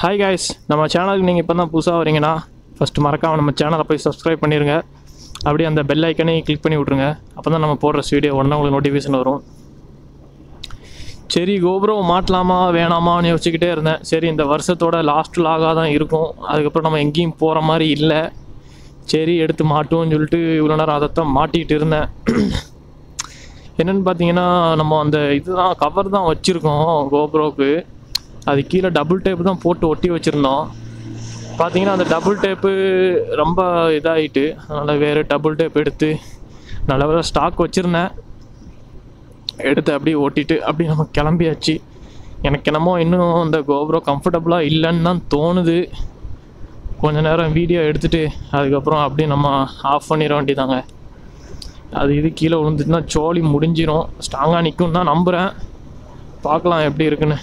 Hi guys நம்ம சேனலுக்கு நீங்கள் இப்போ தான் புதுசாக வரீங்கன்னா ஃபஸ்ட்டு மறக்காம நம்ம சேனலை போய் சப்ஸ்கிரைப் பண்ணிடுங்க அப்படியே அந்த பெல் ஐக்கனையும் கிளிக் பண்ணி விட்ருங்க அப்போ தான் நம்ம போடுற வீடியோ உடனே உங்களுக்கு நோட்டிஃபிகேஷன் வரும் சரி கோபுரம் மாட்டலாமா வேணாமான்னு யோசிச்சுக்கிட்டே இருந்தேன் சரி இந்த வருஷத்தோட லாஸ்ட் லாகாக தான் இருக்கும் அதுக்கப்புறம் நம்ம எங்கேயும் போகிற மாதிரி இல்லை சரி எடுத்து மாட்டுவோம்னு சொல்லிட்டு இவ்வளோ நேரம் அதைத்தான் மாட்டிகிட்டு இருந்தேன் என்னென்னு பார்த்தீங்கன்னா நம்ம அந்த இதுதான் கவர் தான் வச்சுருக்கோம் கோப்ரோக்கு அது கீழே டபுள் டேப் தான் போட்டு ஒட்டி வச்சுருந்தோம் பார்த்தீங்கன்னா அந்த டபுள் டேப்பு ரொம்ப இதாகிட்டு அதனால் வேறு டபுள் டேப் எடுத்து நல்ல வேலை ஸ்டாக் வச்சுருந்தேன் எடுத்து அப்படியே ஓட்டிட்டு அப்படியே நம்ம கிளம்பியாச்சு எனக்கு என்னமோ இன்னும் இந்த கோப்ரோ கம்ஃபர்டபுளாக இல்லைன்னு தான் தோணுது கொஞ்ச நேரம் வீடியோ எடுத்துட்டு அதுக்கப்புறம் அப்படியே நம்ம ஆஃப் பண்ணிட வேண்டியதாங்க அது இது கீழே விழுந்துச்சுன்னா சோழி முடிஞ்சிரும் ஸ்ட்ராங்காக நிற்கும் தான் நம்புகிறேன் பார்க்கலாம் எப்படி இருக்குன்னு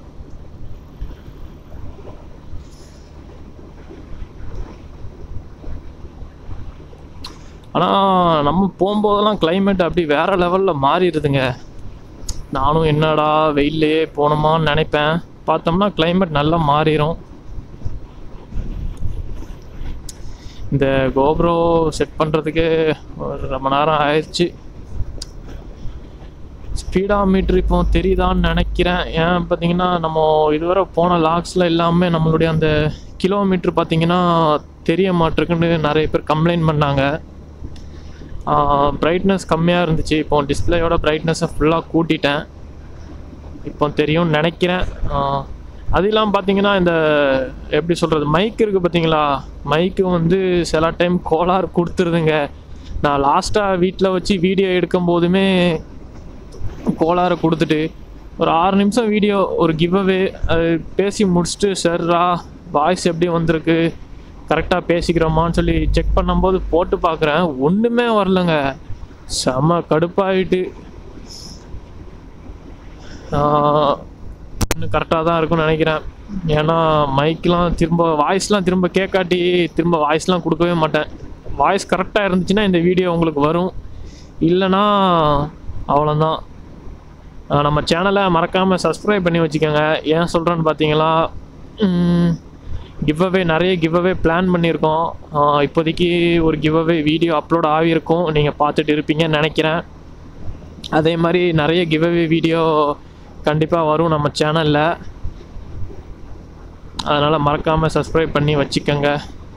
ஆனால் நம்ம போகும்போதெல்லாம் climate அப்படி வேற லெவலில் மாறிடுதுங்க நானும் என்னடா வெயில்லையே போனோமான்னு நினைப்பேன் பார்த்தோம்னா climate நல்லா மாறிடும் இந்த கோப்ரோ செட் பண்ணுறதுக்கு ஒரு ரொம்ப நேரம் ஆயிடுச்சு ஸ்பீடா மீட்ரு இப்போ தெரியுதான்னு நினைக்கிறேன் ஏன் பார்த்தீங்கன்னா நம்ம இதுவரை போன லாக்ஸில் எல்லாமே நம்மளுடைய அந்த கிலோமீட்ரு பார்த்தீங்கன்னா தெரிய மாட்டிருக்குன்னு நிறைய பேர் கம்ப்ளைண்ட் பண்ணாங்க பிரைட்னஸ் கம்மியாக இருந்துச்சு இப்போ டிஸ்பிளேயோட பிரைட்னஸை ஃபுல்லாக கூட்டிட்டேன் இப்போ தெரியும்னு நினைக்கிறேன் ஆஹ் அது இல்லாமல் பார்த்தீங்கன்னா இந்த எப்படி சொல்கிறது மைக் இருக்குது பார்த்தீங்களா மைக்கு வந்து சில டைம் கோளாறு கொடுத்துருதுங்க நான் லாஸ்ட்டாக வீட்டில் வச்சு வீடியோ எடுக்கும் போதுமே கோளாறு கொடுத்துட்டு ஒரு ஆறு நிமிஷம் வீடியோ ஒரு கிவ்அவே அது பேசி முடிச்சுட்டு சரிடா வாய்ஸ் எப்படி வந்திருக்கு கரெக்டாக பேசிக்கிறோமான்னு சொல்லி செக் பண்ணும்போது போட்டு பார்க்குறேன் ஒன்றுமே வரலங்க செம கடுப்பாயிட்டு ஆஹ் இன்னும் கரெக்டாக தான் இருக்கும்னு நினைக்கிறேன் ஏன்னா மைக்லாம் திரும்ப வாய்ஸ்லாம் திரும்ப கேட்காட்டி திரும்ப வாய்ஸ்லாம் கொடுக்கவே மாட்டேன் வாய்ஸ் கரெக்டாக இருந்துச்சுன்னா இந்த வீடியோ உங்களுக்கு வரும் இல்லைன்னா அவ்வளோதான் ஆஹ் நம்ம சேனலை மறக்காமல் சப்ஸ்கிரைப் பண்ணி வச்சுக்கோங்க ஏன் சொல்கிறேன்னு பார்த்தீங்களா கிவ்அவே நிறைய கிவ்அவே பிளான் பண்ணியிருக்கோம் ஆஹ் இப்போதைக்கு ஒரு கிவ்அவே வீடியோ அப்லோட் ஆகியிருக்கும் நீங்கள் பார்த்துட்டு இருப்பீங்கன்னு நினைக்கிறேன் அதே மாதிரி நிறைய கிவ்அவே வீடியோ கண்டிப்பாக வரும் நம்ம சேனலில் அதனால் மறக்காமல் சப்ஸ்கிரைப் பண்ணி வச்சுக்கோங்க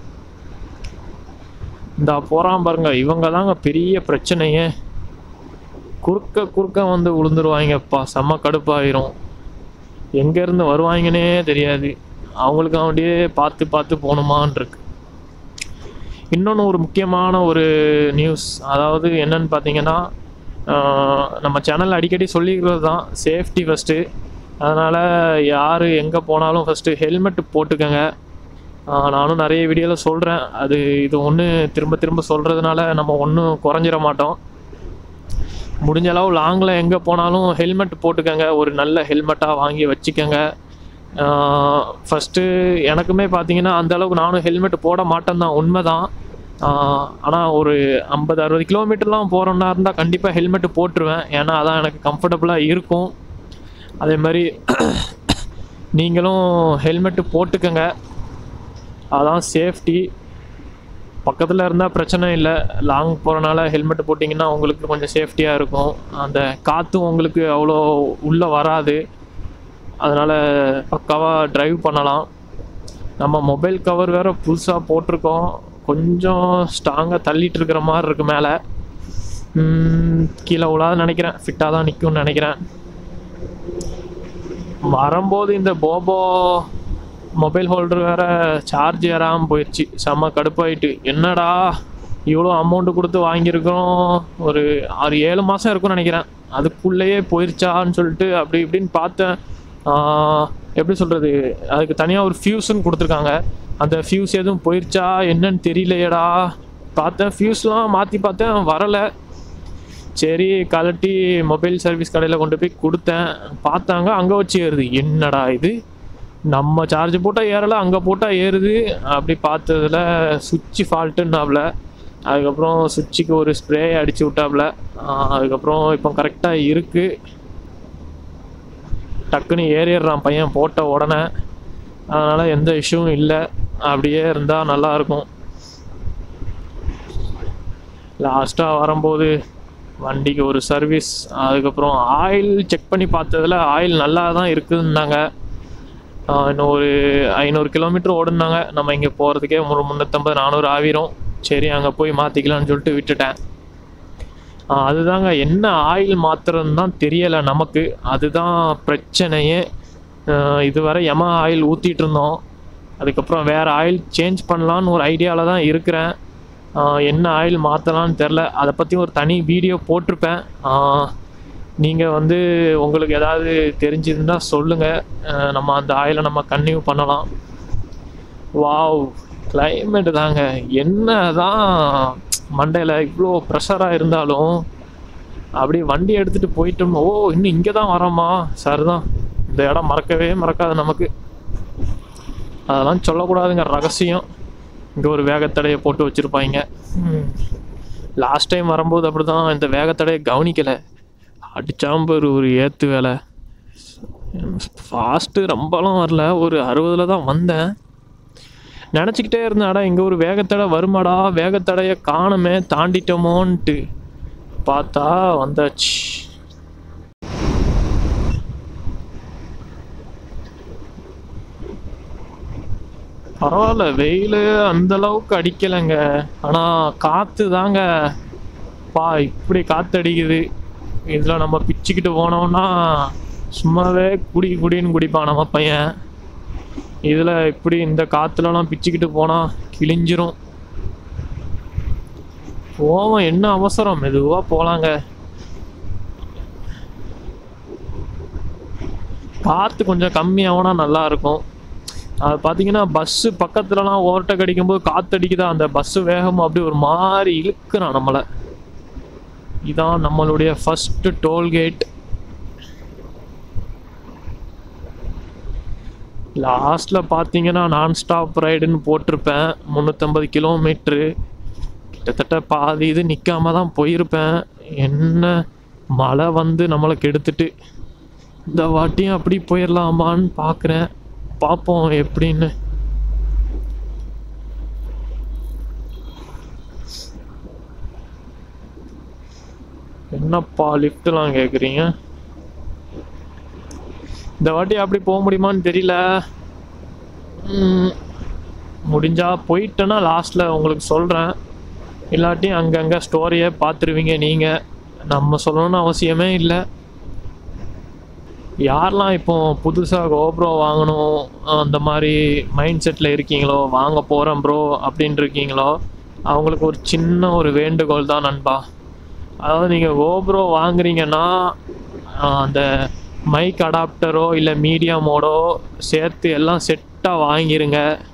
இந்த போகிறான் பாருங்க இவங்க தாங்க பெரிய பிரச்சனையே குறுக்க குறுக்க வந்து விழுந்துருவாங்கப்பா செம்ம கடுப்பாயிரும் எங்கேருந்து வருவாங்கன்னே தெரியாது அவங்களுக்கு அவண்டியே பார்த்து பார்த்து போகணுமான் இருக்கு இன்னொன்று ஒரு முக்கியமான ஒரு நியூஸ் அதாவது என்னன்னு பார்த்தீங்கன்னா ஆஹ் நம்ம சேனலில் அடிக்கடி சொல்லிக்கிறது தான் சேஃப்டி ஃபஸ்ட்டு அதனால் யார் எங்கே போனாலும் ஃபஸ்ட்டு ஹெல்மெட் போட்டுக்கோங்க ஆஹ் நானும் நிறைய வீடியோவில் சொல்கிறேன் அது இது ஒன்று திரும்ப திரும்ப சொல்கிறதுனால நம்ம ஒன்றும் குறைஞ்சிட மாட்டோம் முடிஞ்ச அளவு லாங்கில் எங்கே போனாலும் ஹெல்மெட் போட்டுக்கோங்க ஒரு நல்ல ஹெல்மெட்டாக வாங்கி வச்சுக்கோங்க ஃபஸ்ட்டு எனக்குமே பார்த்தீங்கன்னா அந்த அளவுக்கு நானும் ஹெல்மெட் போட மாட்டேன் தான் உண்மை தான் ஆனால் ஒரு ஐம்பது அறுபது கிலோமீட்டர்லாம் போகிறோன்னா இருந்தால் கண்டிப்பாக ஹெல்மெட் போட்டுருவேன் ஏன்னா அதான் எனக்கு கம்ஃபர்டபுளாக இருக்கும் அதே மாதிரி நீங்களும் ஹெல்மெட்டு போட்டுக்கோங்க அதான் சேஃப்டி பக்கத்தில் இருந்தால் பிரச்சனை இல்லை லாங் போகிறனால ஹெல்மெட் போட்டிங்கன்னா உங்களுக்கு கொஞ்சம் சேஃப்டியாக இருக்கும் அந்த காற்றும் உங்களுக்கு அவ்வளோ உள்ளே வராது அதனால் பக்காவாக டிரைவ் பண்ணலாம் நம்ம மொபைல் கவர் வேறு புதுசாக போட்டிருக்கோம் கொஞ்சம் ஸ்ட்ராங்காக தள்ளிட்டு இருக்கிற மாதிரி இருக்கு மேலே கீழே விழாது நினைக்கிறேன் ஃபிட்டாக தான் நிற்கும்னு நினைக்கிறேன் வரும்போது இந்த போபோ மொபைல் ஹோல்டர் வேற சார்ஜ் ஏறாமல் போயிடுச்சு செம்ம கடுப்பாயிட்டு என்னடா இவ்வளோ அமௌண்ட்டு கொடுத்து வாங்கியிருக்கோம் ஒரு ஆறு ஏழு மாதம் இருக்கும்னு நினைக்கிறேன் அதுக்குள்ளேயே போயிருச்சான்னு சொல்லிட்டு அப்படி இப்படின்னு பார்த்தேன் ஆஹ் எப்படி சொல்கிறது அதுக்கு தனியாக ஒரு ஃபியூஸ்ன்னு கொடுத்துருக்காங்க அந்த ஃபியூஸ் எதுவும் போயிருச்சா என்னன்னு தெரியலையேடா பார்த்தேன் ஃபியூஸ்லாம் மாற்றி பார்த்தேன் வரலை சரி கலட்டி மொபைல் சர்வீஸ் கடையில் கொண்டு போய் கொடுத்தேன் பார்த்தாங்க அங்கே வச்சு ஏறுது என்னடா இது நம்ம சார்ஜ் போட்டால் ஏறலை அங்கே போட்டால் ஏறுது அப்படி பார்த்ததுல சுவிட்சு ஃபால்ட்டுன்னாப்ல அதுக்கப்புறம் சுவிட்சுக்கு ஒரு ஸ்ப்ரே அடிச்சு விட்டாப்ல ஆஹ் அதுக்கப்புறம் இப்போ கரெக்டாக இருக்குது டக்குன்னு ஏறிடுறான் பையன் போட்ட உடனே அதனால் எந்த இஷ்யூவும் இல்லை அப்படியே இருந்தால் நல்லாயிருக்கும் லாஸ்ட்டாக வரும்போது வண்டிக்கு ஒரு சர்வீஸ் அதுக்கப்புறம் ஆயில் செக் பண்ணி பார்த்ததுல ஆயில் நல்லா தான் இருக்குதுன்னாங்க ஆஹ் இன்னும் ஒரு ஐநூறு கிலோமீட்டர் ஓடுனாங்க நம்ம இங்கே போகிறதுக்கே ஒரு முந்நூற்றம்பது நானூறு ஆவிரும் சரி அங்கே போய் மாற்றிக்கலாம்னு சொல்லிட்டு விட்டுட்டேன் ஆஹ் அதுதாங்க என்ன ஆயில் மாற்றுறதுன்னு தான் தெரியலை நமக்கு அதுதான் பிரச்சனையே ஆஹ் இதுவரை எம ஆயில் ஊற்றிட்டு இருந்தோம் அதுக்கப்புறம் வேறு ஆயில் சேஞ்ச் பண்ணலான்னு ஒரு ஐடியாவில் தான் இருக்கிறேன் ஆஹ் என்ன ஆயில் மாற்றலான்னு தெரில அதை பற்றி ஒரு தனி வீடியோ போட்டிருப்பேன் நீங்கள் வந்து உங்களுக்கு ஏதாவது தெரிஞ்சிருந்தா சொல்லுங்கள் நம்ம அந்த ஆயிலை நம்ம கன்டினியூ பண்ணலாம் வாவ் climate தாங்க என்ன தான் மண்டையில் இவ்வளோ ப்ரெஷராக இருந்தாலும் அப்படியே வண்டி எடுத்துகிட்டு போயிட்டோம் ஓ இன்னும் இங்கே தான் வரோமா சார் தான் இந்த இடம் மறக்கவே மறக்காது நமக்கு அதெல்லாம் சொல்லக்கூடாதுங்க ரகசியம் இங்கே ஒரு வேகத்தடையை போட்டு வச்சுருப்பாங்க லாஸ்ட் டைம் வரும்போது அப்படி தான் இந்த வேகத்தடையை கவனிக்கலை அடிச்சாம்பர் ஒரு ஏற்று வேலை ஃபாஸ்ட்டு ரொம்பலாம் வரல ஒரு அறுபதில் தான் வந்தேன் நினச்சிக்கிட்டே இருந்தேன்டா இங்கே ஒரு வேகத்தடை வருமாடா வேகத்தடையை காணுமே தாண்டிட்டோமோன்ட்டு பார்த்தா வந்தாச்சு பரவாயில்ல வெயில் அந்த அளவுக்கு அடிக்கலைங்க ஆனால் காற்று தாங்க பா இப்படி காற்று அடிக்குது இதில் நம்ம பிச்சுக்கிட்டு போனோம்னா சும்மாவே குடி குடின்னு குடிப்பான் நம்ம பையன் இதில் இப்படி இந்த காற்றுலலாம் பிச்சுக்கிட்டு போனால் கிழிஞ்சிரும் போவோம் என்ன அவசரம் மெதுவாக போகலாங்க காற்று கொஞ்சம் கம்மியாகனா நல்லா இருக்கும் அது பார்த்தீங்கன்னா பஸ்ஸு பக்கத்துலலாம் ஓவர்டேக் அடிக்கும்போது காற்று அடிக்குதா அந்த பஸ்ஸு வேகமும் அப்படி ஒரு மாதிரி இழுக்கிறான் நம்மளை இதான் நம்மளுடைய ஃபஸ்ட்டு டோல்கேட் லாஸ்ட்டில் பார்த்தீங்கன்னா நான் ஸ்டாப் ரைடுன்னு போட்டிருப்பேன் முந்நூற்றம்பது கிலோமீட்ரு கிட்டத்தட்ட பாதி இது நிற்காம தான் போயிருப்பேன் என்ன மழை வந்து நம்மளை கெடுத்துட்டு இந்த வாட்டியும் அப்படி போயிடலாமான்னு பார்க்குறேன் பார்ப்போம் எப்படின்னு என்னப்பா லிஃப்ட்லாம் கேட்குறீங்க இந்த வாட்டி அப்படி போக முடியுமான்னு தெரியல ம், முடிஞ்சா போயிட்டேன்னா லாஸ்ட்டில் உங்களுக்கு சொல்கிறேன் இல்லாட்டி அங்கங்கே ஸ்டோரியை பார்த்துருவீங்க நீங்கள் நம்ம சொல்லணும்னு அவசியமே இல்லை யாரெல்லாம் இப்போ புதுசாக கோப்ரோ வாங்கணும் அந்த மாதிரி மைண்ட் செட்டில் இருக்கீங்களோ வாங்க போகிறேன் ப்ரோ அப்படின்னு இருக்கீங்களோ அவங்களுக்கு ஒரு சின்ன ஒரு வேண்டுகோள் தான் நண்பா அதாவது நீங்கள் கோப்ரோ வாங்குறீங்கன்னா ஆஹ், அந்த மைக் அடாப்டரோ இல்லை மீடியா மோடோ சேர்த்து எல்லாம் செட்டாக வாங்கிருங்க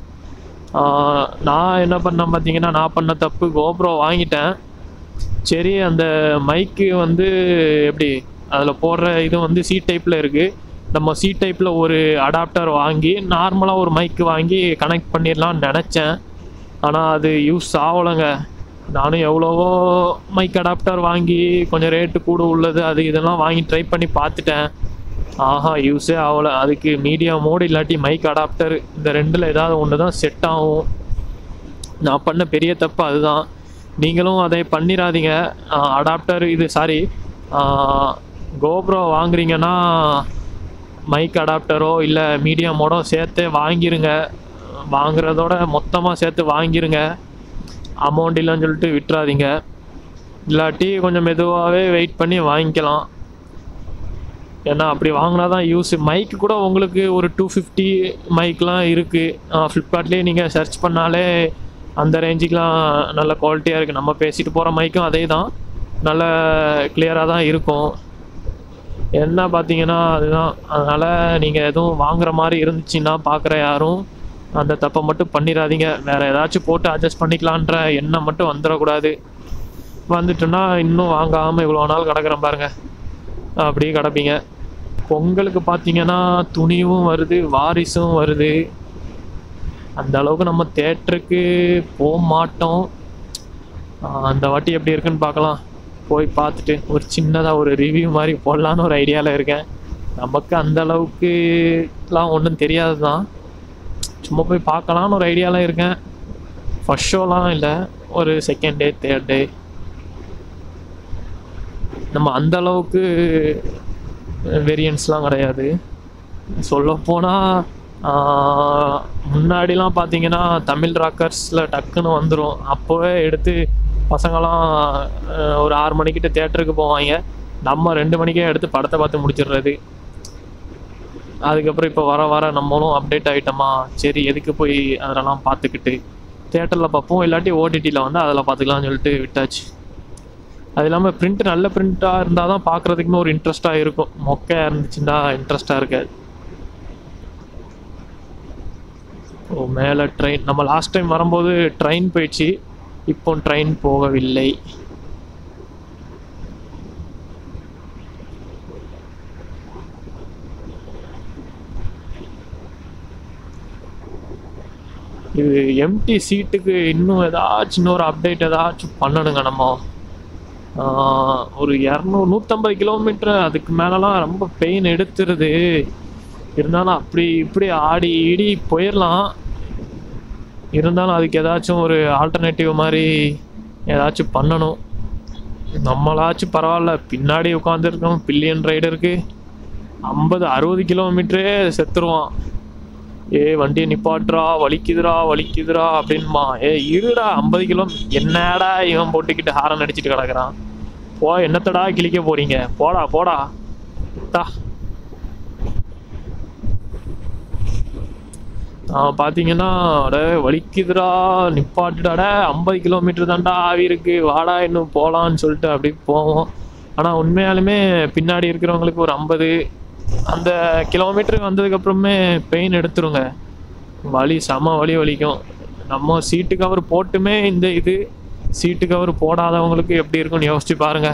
ஆஹ், நான் என்ன பண்ணேன் பார்த்தீங்கன்னா நான் பண்ண தப்பு கோப்ரோ வாங்கிட்டேன் சரி அந்த மைக்கு வந்து எப்படி அதில் போடுற இது வந்து சி டைப்பில் இருக்குது நம்ம சி டைப்பில் ஒரு அடாப்டர் வாங்கி நார்மலாக ஒரு மைக்கு வாங்கி கனெக்ட் பண்ணிடலாம்னு நினச்சேன் ஆனால் அது யூஸ் ஆகலைங்க நானும் எவ்வளவோ மைக் அடாப்டர் வாங்கி கொஞ்சம் ரேட்டு கூட உள்ளது அது இதெல்லாம் வாங்கி ட்ரை பண்ணி பார்த்துட்டேன் ஆஹா யூஸே ஆகலை அதுக்கு மீடியா மோடு இல்லாட்டி மைக் அடாப்டர் இந்த ரெண்டில் ஏதாவது ஒன்று தான் செட் ஆகும் நான் பண்ண பெரிய தப்பு அதுதான் நீங்களும் அதை பண்ணிடாதீங்க அடாப்டர் இது சாரி கோப்ரோ வாங்குறீங்கன்னா மைக் அடாப்டரோ இல்லை மீடியா மோடோ சேர்த்து வாங்கிருங்க வாங்குறதோட மொத்தமாக சேர்த்து வாங்கிருங்க அமௌண்ட் இல்லைன்னு சொல்லிட்டு விட்டுறாதீங்க இல்லாட்டி கொஞ்சம் மெதுவாகவே வெயிட் பண்ணி வாங்கிக்கலாம் ஏன்னா அப்படி வாங்கினா தான் யூஸ் மைக்கு கூட உங்களுக்கு ஒரு டூ ஃபிஃப்டி மைக்லாம் இருக்குது ஃப்ளிப்கார்ட்லேயே நீங்கள் சர்ச் பண்ணாலே அந்த ரேஞ்சுக்கெலாம் நல்ல குவாலிட்டியாக இருக்குது நம்ம பேசிட்டு போகிற மைக்கும் அதே தான் நல்ல கிளியராக தான் இருக்கும் என்ன பார்த்தீங்கன்னா அதுதான் அதனால் நீங்கள் எதுவும் வாங்குற மாதிரி இருந்துச்சுன்னா பார்க்குற யாரும் அந்த தப்பை மட்டும் பண்ணிடாதீங்க வேறு ஏதாச்சும் போட்டு அட்ஜஸ்ட் பண்ணிக்கலான்ற எண்ணம் மட்டும் வந்துடக்கூடாது வந்துட்டுன்னா இன்னும் வாங்காமல் இவ்வளோ நாள் கிடக்குறேன் பாருங்க அப்படியே கிடப்பீங்க பொங்கலுக்கு பார்த்தீங்கன்னா துணிவும் வருது வாரிசும் வருது அந்த அளவுக்கு நம்ம தேட்டருக்கு போக மாட்டோம் ஆஹ் அந்த வாட்டி எப்படி இருக்குன்னு பார்க்கலாம் போய் பார்த்துட்டு ஒரு சின்னதாக ஒரு ரிவ்யூ மாதிரி போடலான்னு ஒரு ஐடியாவில் இருக்கேன் நமக்கு அந்த அளவுக்குலாம் ஒன்றும் தெரியாது தான் சும்மா போய் பார்க்கலான்னு ஒரு ஐடியாலாம் இருக்கேன் ஃபர்ஸ்ட் ஷோலாம் இல்லை ஒரு செகண்ட் டே தேர்ட் டே நம்ம அந்த அளவுக்கு வேரியன்ஸ்லாம் கிடையாது சொல்லப்போனால் முன்னாடிலாம் பார்த்தீங்கன்னா தமிழ் ராக்கர்ஸில் டக்குன்னு வந்துடும் அப்போவே எடுத்து பசங்களாம் ஆஹ், ஒரு ஆறு மணிக்கிட்ட தேட்டருக்கு போவாங்க நம்ம ரெண்டு மணிக்கே எடுத்து படத்தை பார்த்து முடிச்சிடுறது அதுக்கப்புறம் இப்போ வர வர நம்மளும் அப்டேட் ஆகிட்டோமா சரி எதுக்கு போய் அதெல்லாம் பார்த்துக்கிட்டு தேட்டரில் பார்ப்போம் இல்லாட்டி ஓடிடியில் வந்து அதில் பார்த்துக்கலாம்னு சொல்லிட்டு விட்டாச்சு அது இல்லாமல் பிரிண்ட் நல்ல பிரிண்ட்டாக இருந்தால் தான் பார்க்குறதுக்குமே ஒரு இன்ட்ரெஸ்ட்டாக இருக்கும் மொக்கையாக இருந்துச்சுன்னா இன்ட்ரெஸ்ட்டாக இருக்காது ஓ மேலே ட்ரெயின் நம்ம லாஸ்ட் டைம் வரும்போது ட்ரெயின் போயிடுச்சு இப்போ ட்ரெயின் போகவில்லை இது எம்டி சீட்டுக்கு இன்னும் ஏதாச்சும் இன்னொரு அப்டேட் ஏதாச்சும் பண்ணணுங்க நம்ம ஆஹ் ஒரு இரநூறு நூற்றம்பது கிலோமீட்டர் அதுக்கு மேலலாம் ரொம்ப பெயின் எடுத்துருது இருந்தாலும் அப்படி இப்படி ஆடி இடி போயிடலாம் இருந்தாலும் அதுக்கு ஏதாச்சும் ஒரு ஆல்டர்னேட்டிவ் மாதிரி ஏதாச்சும் பண்ணணும் நம்மளாச்சும் பரவாயில்ல பின்னாடி உட்காந்துருக்கோம் பில்லியன் ரைடருக்கு ஐம்பது அறுபது கிலோமீட்டரே செத்துருவான் ஏ வண்டியை நிப்பாட்டுறா வலிக்குதுடா வலிக்குதுடா அப்படின்மா ஏ இருடா ஐம்பது கிலோ என்னடா இவன் போட்டுக்கிட்டு ஹாரன் அடிச்சிட்டு கிடக்குறான் போ என்னத்தடா கிழிக்க போறீங்க போடா போடா தா அவன் பார்த்தீங்கன்னா அட வலிக்குதுடா நிப்பாட்டுடாட ஐம்பது கிலோமீட்டர் தான்டா ஆவி இருக்கு வாடா இன்னும் போகலான்னு சொல்லிட்டு அப்படி போவோம் ஆனால் உண்மையாலுமே பின்னாடி இருக்கிறவங்களுக்கு ஒரு ஐம்பது அந்த கிலோமீட்டர் வந்ததுக்கப்புறமே பெயின் எடுத்துருங்க வலி செம வலி வலிக்கும் நம்ம சீட்டு கவர் போட்டுமே இந்த இது சீட்டு கவர் போடாதவங்களுக்கு எப்படி இருக்கும்னு யோசிச்சு பாருங்க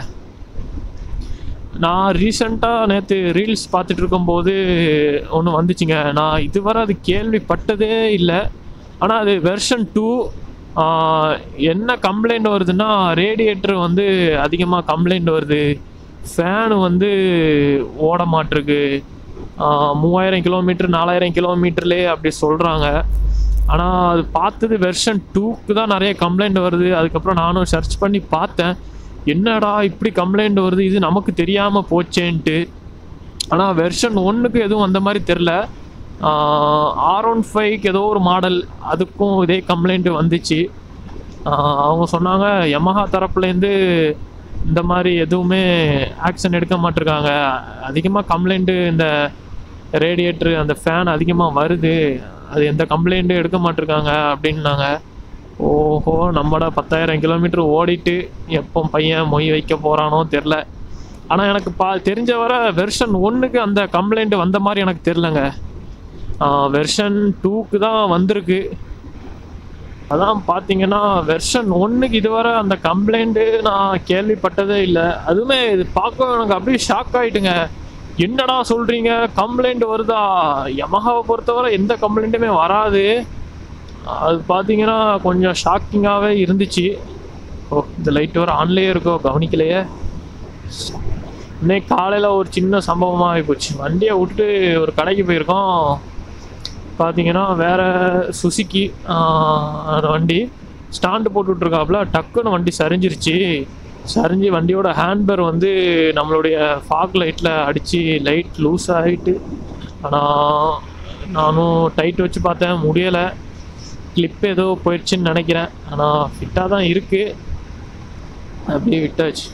நான் ரீசெண்டாக நேற்று ரீல்ஸ் பார்த்துட்டு இருக்கும்போது ஒன்று வந்துச்சுங்க நான் இதுவரை அது கேள்விப்பட்டதே இல்லை ஆனால் அது வெர்ஷன் டூ என்ன கம்ப்ளைண்ட் வருதுன்னா ரேடியேட்டர் வந்து அதிகமாக கம்ப்ளைண்ட் வருது ஃபேனு வந்து ஓட மாட்டிருக்கு ஆஹ் மூவாயிரம் கிலோமீட்டர் நாலாயிரம் கிலோமீட்டர்லேயே அப்படி சொல்கிறாங்க ஆனால் அது பார்த்தது வெர்ஷன் டூக்கு தான் நிறைய கம்ப்ளைண்ட் வருது அதுக்கப்புறம் நானும் சர்ச் பண்ணி பார்த்தேன் என்னடா இப்படி கம்ப்ளைண்ட் வருது இது நமக்கு தெரியாமல் போச்சேன்ட்டு ஆனால் வெர்ஷன் ஒன்றுக்கு எதுவும் அந்த மாதிரி தெரில ஆர் ஒன் ஃபைவ்க்கு ஏதோ ஒரு மாடல் அதுக்கும் இதே கம்ப்ளைண்ட் வந்துச்சு ஆஹ் அவங்க சொன்னாங்க யமஹா தரப்புலேருந்து இந்த மாதிரி எதுவுமே ஆக்ஷன் எடுக்க மாட்டிருக்காங்க அதிகமாக கம்ப்ளைண்ட்டு இந்த ரேடியேட்ரு அந்த ஃபேன் அதிகமாக வருது அது எந்த கம்ப்ளைண்ட்டும் எடுக்க மாட்டிருக்காங்க அப்படின்னாங்க ஓஹோ நம்மட பத்தாயிரம் கிலோமீட்டர் ஓடிட்டு எப்போ பையன் மொய் வைக்க போகிறானோ தெரில ஆனால் எனக்கு பா தெரிஞ்ச வர வெர்ஷன் ஒன்றுக்கு அந்த கம்ப்ளைண்ட் வந்த மாதிரி எனக்கு தெரிலங்க வெர்ஷன் டூக்கு தான் வந்திருக்கு அதான் பார்த்தீங்கன்னா வெர்ஷன் ஒன்றுக்கு இதுவரை அந்த கம்ப்ளைண்ட்டு நான் கேள்விப்பட்டதே இல்லை அதுவுமே இது பார்க்க எனக்கு அப்படியே ஷாக் ஆயிட்டுங்க என்னடா சொல்கிறீங்க கம்ப்ளைண்ட் வருதா யமஹாவை பொறுத்தவரை எந்த கம்ப்ளைண்ட்டுமே வராது அது பார்த்தீங்கன்னா கொஞ்சம் ஷாக்கிங்காகவே இருந்துச்சு ஓ இந்த லைட் வர ஆன்லேயே இருக்கோ கவனிக்கலையே இன்னைக்கு காலையில் ஒரு சின்ன சம்பவமாக போச்சு வண்டியை விட்டுட்டு ஒரு கடைக்கு போயிருக்கோம் பார்த்தீங்கன்னா வேற சுசுக்கி அந்த வண்டி ஸ்டாண்டு போட்டு விட்ருக்காப்புல டக்குன்னு வண்டி சரிஞ்சிருச்சு சரிஞ்சு வண்டியோட ஹேண்ட்பேர் வந்து நம்மளுடைய ஃபாக் லைட்டில் அடித்து லைட் லூஸ் ஆகிட்டு ஆனால் நானும் டைட் வச்சு பார்த்தேன் முடியலை கிளிப் ஏதோ போயிடுச்சுன்னு நினைக்கிறேன் ஆனால் ஃபிட்டாக தான் இருக்குது அப்படியே விட்டாச்சு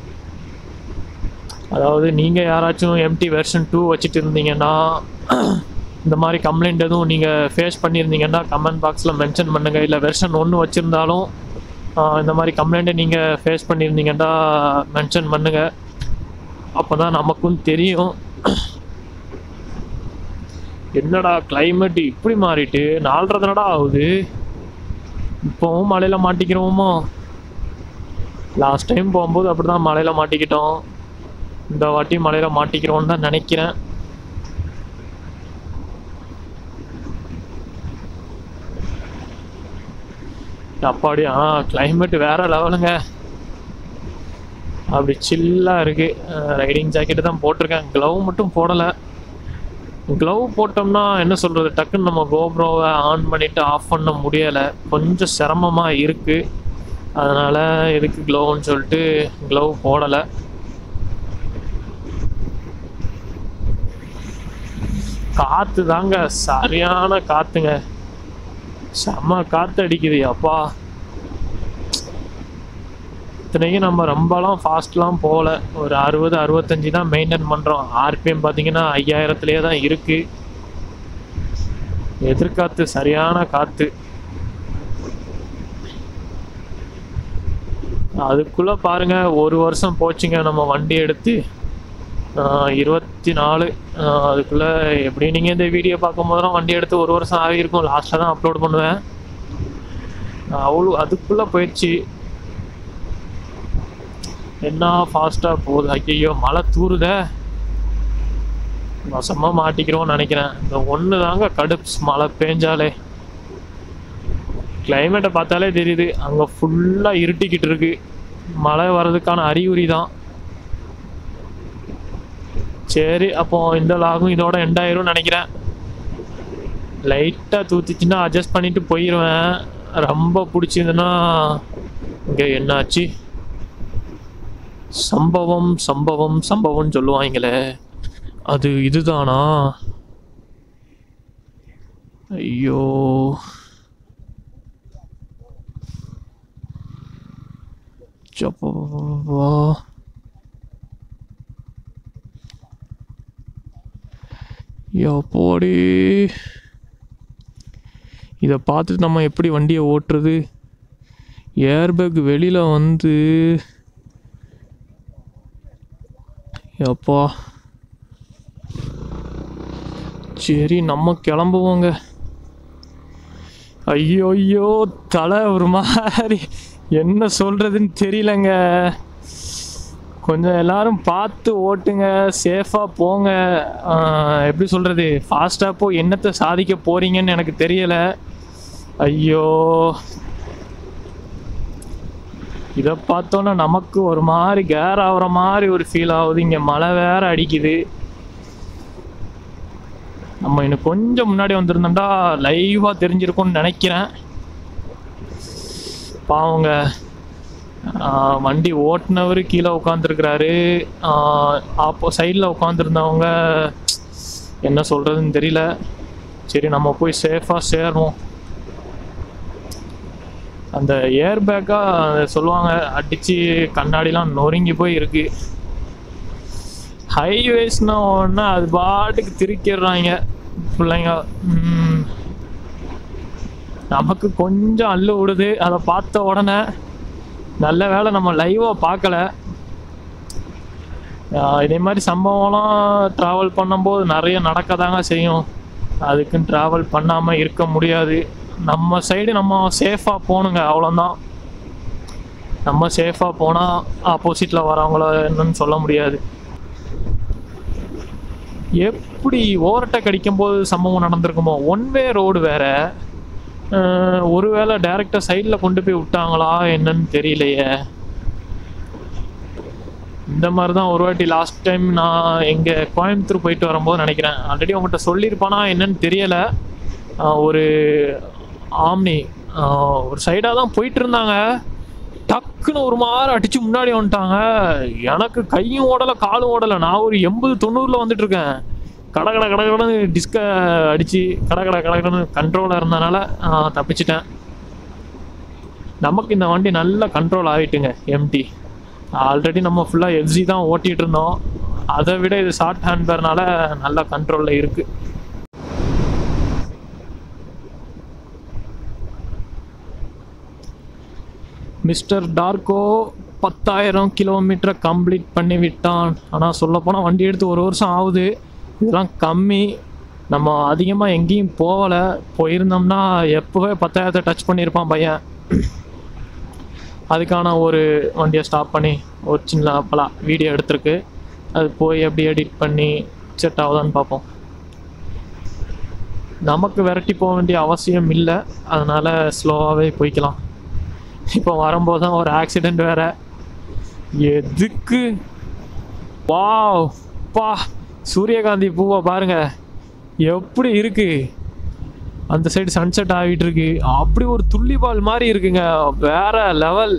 அதாவது நீங்கள் யாராச்சும் எம்டி வெர்ஷன் டூ வச்சுட்டு இருந்தீங்கன்னா இந்த மாதிரி கம்ப்ளைண்ட் எதுவும் நீங்கள் ஃபேஸ் பண்ணியிருந்தீங்கன்னா கமெண்ட் பாக்ஸில் மென்ஷன் பண்ணுங்கள் இல்லை வெர்ஷன் ஒன்று வச்சுருந்தாலும் இந்த மாதிரி கம்ப்ளைண்ட்டை நீங்கள் ஃபேஸ் பண்ணியிருந்தீங்கன்னா மென்ஷன் பண்ணுங்கள் அப்போ தான் நமக்கும் தெரியும் என்னடா climate இப்படி மாறிட்டு நாலரை தானடா ஆகுது இப்போவும் மழையில் மாட்டிக்கிறோமோ லாஸ்ட் டைம் போகும்போது அப்படி தான் மழையில் மாட்டிக்கிட்டோம் இந்த வாட்டி மழையில் மாட்டிக்கிறோன்னு தான் நினைக்கிறேன் அப்பாடி ஆ climate வேற லெவலுங்க அப்படி சில்லாக இருக்குது ரைடிங் ஜாக்கெட்டு தான் போட்டிருக்கேன் க்ளவ் மட்டும் போடலை க்ளவ் போட்டோம்னா என்ன சொல்கிறது டக்குன்னு நம்ம கோப்ரோவை ஆன் பண்ணிவிட்டு ஆஃப் பண்ண முடியலை கொஞ்சம் சிரமமாக இருக்குது அதனால் எதுக்கு க்ளவுன்னு சொல்லிட்டு க்ளவ் போடலை காற்று தாங்க சரியான காற்றுங்க செம்ம காற்று அடிக்குது அப்பா இத்தனைக்கும் நம்ம ரொம்பலாம் ஃபாஸ்ட்லாம் போகல ஒரு அறுபது அறுபத்தஞ்சி தான் மெயின்டைன் பண்ணுறோம் ஆர்பிஎம் பார்த்தீங்கன்னா ஐயாயிரத்துலேயே தான் இருக்குது எதிர்காத்து சரியான காற்று அதுக்குள்ளே பாருங்க ஒரு வருஷம் போச்சுங்க நம்ம வண்டி எடுத்து ஆஹ் இருபத்தி நாலு ஆஹ் அதுக்குள்ளே எப்படி நீங்கள் இந்த வீடியோ பார்க்கும்போதெல்லாம் வண்டி எடுத்து ஒரு வருஷம் ஆகியிருக்கும் லாஸ்ட்டாக தான் அப்லோட் பண்ணுவேன் அவ்வளோ அதுக்குள்ளே போயிடுச்சு என்ன ஃபாஸ்ட்டாக போகுது ஐயோ மழை தூறுதே வசமாக மாட்டிக்கிறோம்னு நினைக்கிறேன் இந்த ஒன்று தாங்க கடுப்ஸ் மழை பேஞ்சாலே கிளைமேட்டை பார்த்தாலே தெரியுது அங்கே ஃபுல்லாக இருட்டிக்கிட்டு இருக்கு மழை வர்றதுக்கான அறிகுறி தான் சரி அப்போ இந்த லாகும் இதோட எண்ட் ஆயிரும்னு நினைக்கிறேன் லைட்டாக தூத்திச்சுன்னா அட்ஜஸ்ட் பண்ணிட்டு போயிடுவேன் ரொம்ப பிடிச்சிருந்துன்னா இங்கே என்னாச்சு சம்பவம் சம்பவம் சம்பவம்னு சொல்லுவாங்களே அது இதுதானா ஐயோ சப்பா போடி இதை பார்த்துட்டு நம்ம எப்படி வண்டியை ஓட்டுறது ஏர்பேக் வெளியில் வந்து அப்பா சரி நம்ம கிளம்புவோங்க ஐயோ ஐயோ தலை ஒரு மாதிரி என்ன சொல்கிறதுன்னு தெரியலங்க கொஞ்சம் எல்லாரும் பார்த்து ஓட்டுங்க சேஃபாக போங்க ஆஹ் எப்படி சொல்கிறது ஃபாஸ்ட்டாக போ என்னத்தை சாதிக்க போகிறீங்கன்னு எனக்கு தெரியலை ஐயோ இதை பார்த்தோன்னா நமக்கு ஒரு மாதிரி கேர் ஆகுற மாதிரி ஒரு ஃபீல் ஆகுது இங்கே மழை வேற அடிக்குது நம்ம இன்னும் கொஞ்சம் முன்னாடி வந்திருந்தோம்டா லைவாக தெரிஞ்சிருக்கும்னு நினைக்கிறேன் பாவங்க ஆஹ் வண்டி ஓட்டுனவர் கீழே உட்காந்துருக்கிறாரு ஆப்போ சைடில் உட்காந்துருந்தவங்க என்ன சொல்கிறதுன்னு தெரியல சரி நம்ம போய் சேஃபாக சேருவோம் அந்த ஏர் பேக்காக சொல்லுவாங்க அடித்து கண்ணாடிலாம் நொறுங்கி போய் இருக்கு ஹைவேஸ்னா ஒன்று அது பாட்டுக்கு திருக்கிடுறாங்க பிள்ளைங்க ம். நமக்கு கொஞ்சம் அள்ளு விடுது அதை பார்த்த உடனே நல்ல வேளை நம்ம லைவாக பார்க்கல ஆஹ் இதே மாதிரி சம்பவம்லாம் ட்ராவல் பண்ணும்போது நிறைய நடக்க தாங்க செய்யும் அதுக்குன்னு ட்ராவல் பண்ணாமல் இருக்க முடியாது நம்ம சைடு நம்ம சேஃபாக போகணுங்க அவ்வளோதான் நம்ம சேஃபாக போனால் ஆப்போசிட்டில் வரவங்கள என்னன்னு சொல்ல முடியாது எப்படி ஓவர்டேக் அடிக்கும்போது சம்பவம் நடந்திருக்குமோ ஒன் வே ரோடு வேற அஹ் ஒருவேளை டேரெக்டாக சைடில் கொண்டு போய் விட்டாங்களா என்னன்னு தெரியலையே இந்த மாதிரி தான் ஒரு வாட்டி லாஸ்ட் டைம் நான் எங்கே கோயம்புத்தூர் போயிட்டு வரும்போது நினைக்கிறேன் ஆல்ரெடி உங்கள்கிட்ட சொல்லியிருப்பானா என்னன்னு தெரியலை ஆஹ் ஒரு ஆம்னி ஆஹ் ஒரு சைடாக தான் போயிட்டு இருந்தாங்க டக்குன்னு ஒரு மாதிரி அடிச்சு முன்னாடி வந்துட்டாங்க எனக்கு கையும் ஓடலை காலும் ஓடலை நான் ஒரு எண்பது தொண்ணூறில் வந்துட்டு இருக்கேன் கட கட கட கடன்னு டிஸ்க அடிச்சு கட கட கட கடன்னு கண்ட்ரோலாக இருந்தனால ஆஹ் தப்பிச்சிட்டேன் நமக்கு இந்த வண்டி நல்லா கண்ட்ரோல் ஆகிட்டுங்க எம்டி ஆல்ரெடி நம்ம ஃபுல்லாக எஃப்சி தான் ஓட்டிகிட்டு இருந்தோம் அதை விட இது ஷார்ட் ஹேண்ட்பேர்னால நல்லா கண்ட்ரோலில் இருக்குது மிஸ்டர் டார்கோ பத்தாயிரம் கிலோமீட்டரை கம்ப்ளீட் பண்ணி விட்டான் ஆனால் சொல்லப்போனால் வண்டி எடுத்து ஒரு வருஷம் ஆகுது இதெல்லாம் கம்மி நம்ம அதிகமாக எங்கேயும் போகலை போயிருந்தோம்னா எப்போவே பத்தாயிரத்தை டச் பண்ணியிருப்பான் பையன் அதுக்கான ஒரு வண்டியை ஸ்டாப் பண்ணி ஒரு சின்ன அப்பலாம் வீடியோ எடுத்திருக்கு அது போய் எப்படி எடிட் பண்ணி செட் ஆகுதான்னு பார்ப்போம் நமக்கு விரட்டி போக வேண்டிய அவசியம் இல்லை அதனால் ஸ்லோவாகவே போய்க்கலாம் இப்போ வரும்போது தான் ஒரு ஆக்சிடெண்ட் வேற எதுக்கு வாவ் பா சூரியகாந்தி பூவை பாருங்க எப்படி இருக்கு அந்த சைடு சன்செட் ஆகிட்டு இருக்கு அப்படி ஒரு துள்ளிபால் மாதிரி இருக்குங்க வேற லெவல்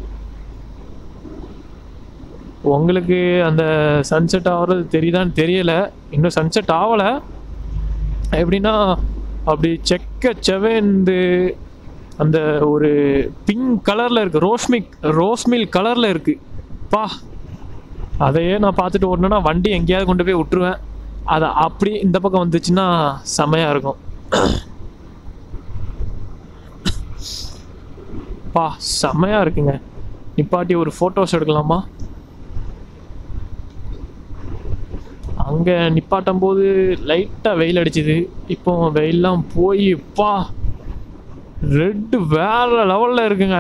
உங்களுக்கு அந்த சன்செட் ஆகிறது தெரியுதான்னு தெரியல இன்னும் சன்செட் ஆகலை எப்படின்னா அப்படி செக்க செவேந்து அந்த ஒரு பிங்க் கலரில் இருக்குது ரோஸ்மிக் ரோஸ்மில் கலரில் இருக்குது பா அதையே நான் பார்த்துட்டு ஓடணுன்னா வண்டி எங்கேயாவது கொண்டு போய் விட்டுருவேன் அதை அப்படி இந்த பக்கம் வந்துச்சுன்னா செமையாக இருக்கும் பா செமையாக இருக்குங்க நிப்பாட்டி ஒரு ஃபோட்டோஸ் எடுக்கலாமா அங்கே நிப்பாட்டும் போது லைட்டாக வெயில் அடிச்சுது இப்போ வெயில்லாம் போய் பா ரெட்டு வேற லெவலில் இருக்குங்க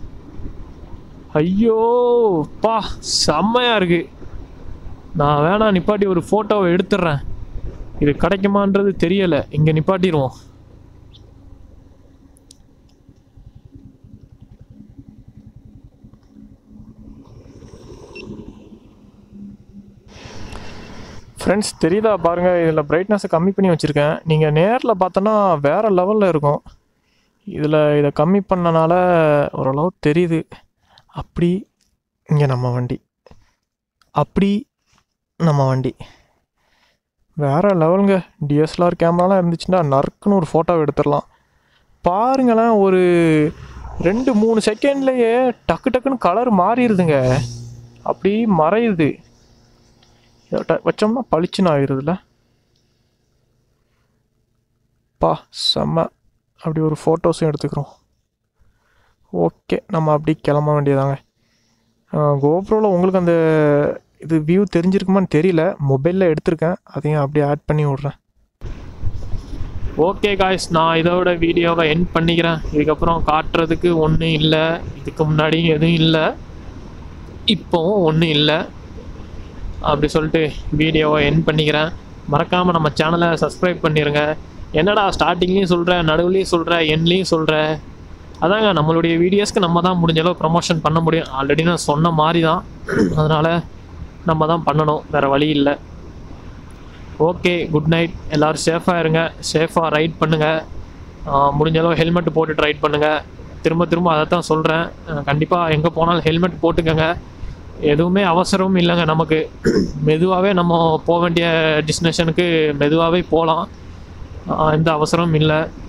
ஐயோ பா செம்மையாக இருக்கு நான் வேணா நிப்பாட்டி ஒரு ஃபோட்டோவை எடுத்துடுறேன் இது கிடைக்குமான்றது தெரியலை இங்கே நிப்பாட்டிடுவோம் ஃப்ரெண்ட்ஸ் தெரியுதா பாருங்கள் இதில் பிரைட்னஸை கம்மி பண்ணி வச்சுருக்கேன் நீங்கள் நேரில் பார்த்தோன்னா வேறு லெவலில் இருக்கும் இதில் இதை கம்மி பண்ணனால ஓரளவு தெரியுது அப்படி இங்கே நம்ம வண்டி அப்படி நம்ம வண்டி வேறு லெவலுங்க டிஎஸ்எல்ஆர் கேமராலாம் இருந்துச்சுன்னா நறுக்குன்னு ஒரு ஃபோட்டோ எடுத்துடலாம் பாருங்களேன் ஒரு ரெண்டு மூணு செகண்ட்லேயே டக்கு டக்குன்னு கலர் மாறிடுதுங்க அப்படி மறையுது இதை ட- வச்சோம்னா பளிச்சுன்னு ஆகிருதுல பா செம்ம அப்படி ஒரு ஃபோட்டோஸும் எடுத்துக்கிறோம் ஓகே நம்ம அப்படி கிளம்ப வேண்டியதாங்க கோப்ரோவில் உங்களுக்கு அந்த இது வியூ தெரிஞ்சிருக்குமான்னு தெரியல மொபைலில் எடுத்திருக்கேன் அதையும் அப்படியே ஆட் பண்ணி விட்றேன் ஓகே காய்ஸ் நான் இதோட வீடியோவை என் பண்ணிக்கிறேன் இதுக்கப்புறம் காட்டுறதுக்கு ஒன்றும் இல்லை இதுக்கு முன்னாடி எதுவும் இல்லை இப்போவும் ஒன்றும் இல்லை அப்படி சொல்லிட்டு வீடியோவை என் பண்ணிக்கிறேன் மறக்காமல் நம்ம சேனலை சப்ஸ்கிரைப் பண்ணிடுங்க என்னடா ஸ்டார்டிங்லேயும் சொல்கிறேன் நடுவுலையும் சொல்கிறேன் எண்ட்லேயும் சொல்கிறேன் அதாங்க நம்மளுடைய வீடியோஸ்க்கு நம்ம தான் முடிஞ்ச அளவு ப்ரமோஷன் பண்ண முடியும் ஆல்ரெடி நான் சொன்ன மாதிரி தான் அதனால் நம்ம தான் பண்ணணும் வேறு வழி இல்லை ஓகே குட் நைட் எல்லோரும் சேஃபாக இருங்க சேஃபாக ரைட் பண்ணுங்கள் முடிஞ்ச அளவு ஹெல்மெட் போட்டுட்டு ரைட் பண்ணுங்கள் திரும்ப திரும்ப அதை தான் சொல்கிறேன் கண்டிப்பாக எங்கே போனாலும் ஹெல்மெட் போட்டுக்கங்க எதுவுமே அவசரமும் இல்லைங்க நமக்கு மெதுவாகவே நம்ம போக வேண்டிய டெஸ்டினேஷனுக்கு மெதுவாகவே போகலாம் எந்த அவசரமும் இல்லை